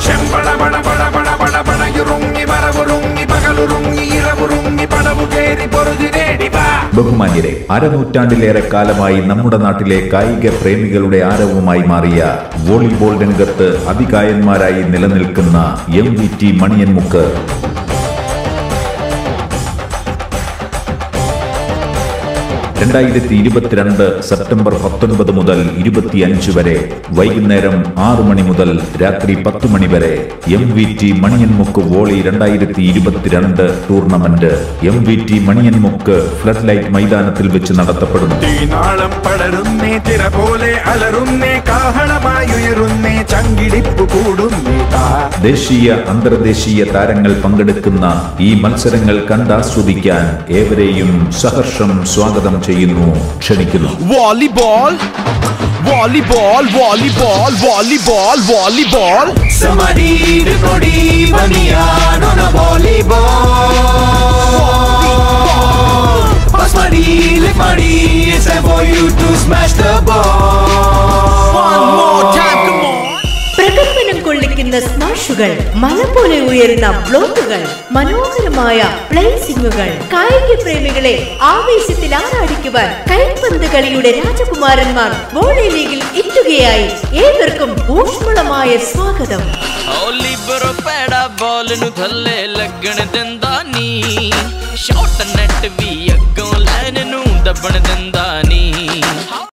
ചെമ്പട പട പട പട പട പടയുറുങ്ങി വരവുറുങ്ങി പകലുറുങ്ങി ഇറവുറുങ്ങി പടവു കയറി പൊറുതി നേടി വാ ബഹുമാന്യരെ അരനൂറ്റാണ്ടിലേറെ കാലമായി നമ്മുടെ നാട്ടിലെ കായിക പ്രേമികളുടെ ആരവമായി മാറിയ വോളിബോൾ രംഗത്ത് അതികായന്മാരായി നിലനിൽക്കുന്ന എം വി ടി മണിയൻമുക്ക് രണ്ടായിരത്തി ഇരുപത്തിരണ്ട് സെപ്റ്റംബർ പത്തൊൻപത് മുതൽ ഇരുപത്തിയഞ്ച് വരെ വൈകുന്നേരം ആറ് മണി മുതൽ രാത്രി പത്ത് മണി വരെ M V T Maniyanmukku volley രണ്ടായിരത്തി ഇരുപത്തിരണ്ട് tournament M V T Maniyanmukku flood light മൈതാനത്തിൽ വെച്ച് നടത്തപ്പെടുന്നു തീനാളം പടരുന്നേ തിര പോലെ അലറുന്നേ കാഹളമായി ഉയരുന്നേ ചങ്കിടിപ്പ് കൂടുന്നേ താ ദേശീയ അന്തർദേശീയ താരങ്ങൾ പങ്കെടുക്കുന്ന ഈ മത്സരങ്ങൾ കണ്ടാസ്വദിക്കാൻ ഏവരെയും സഹർഷം സ്വാഗതം ചെയ്യുന്നു ക്ഷണിക്കുന്നു Volleyball, volleyball, volleyball, volleyball, volleyball. സമരീട് കൊടി പണിയാണുണ volleyball. Pass money, lift money, it's time for you to smash the ball. One more time, come on. പ്രകമ്പനം കൊള്ളിക്കുന്ന സ്മാഷുകൾ മല പോലെ ഉയരുന്ന ബ്ലോക്കുകൾ മനോഹരമായ പ്ലേസിംഗുകൾ കായിക പ്രേമികളെ ആവേശത്തിൽ ആറാടിക്കുവാൻ കൈപ്പന്ത് കളിയുടെ രാജകുമാരന്മാർ വോളി ലീഗിൽ എത്തുകയായി ഏവർക്കും ഊഷ്മളമായ സ്വാഗതം ਓ ਲਿਬਰੋ ਪੈੜਾ ਬਾਲ ਨੂੰ ਥੱਲੇ ਲੱਗਣ ਦਿੰਦਾ ਨੀ ਸ਼ਾਟ ਨੈਟ ਵੀ ਅੱਗੋਂ ਲੈਣ ਨੂੰ ਦੱਬਣ ਦਿੰਦਾ ਨੀ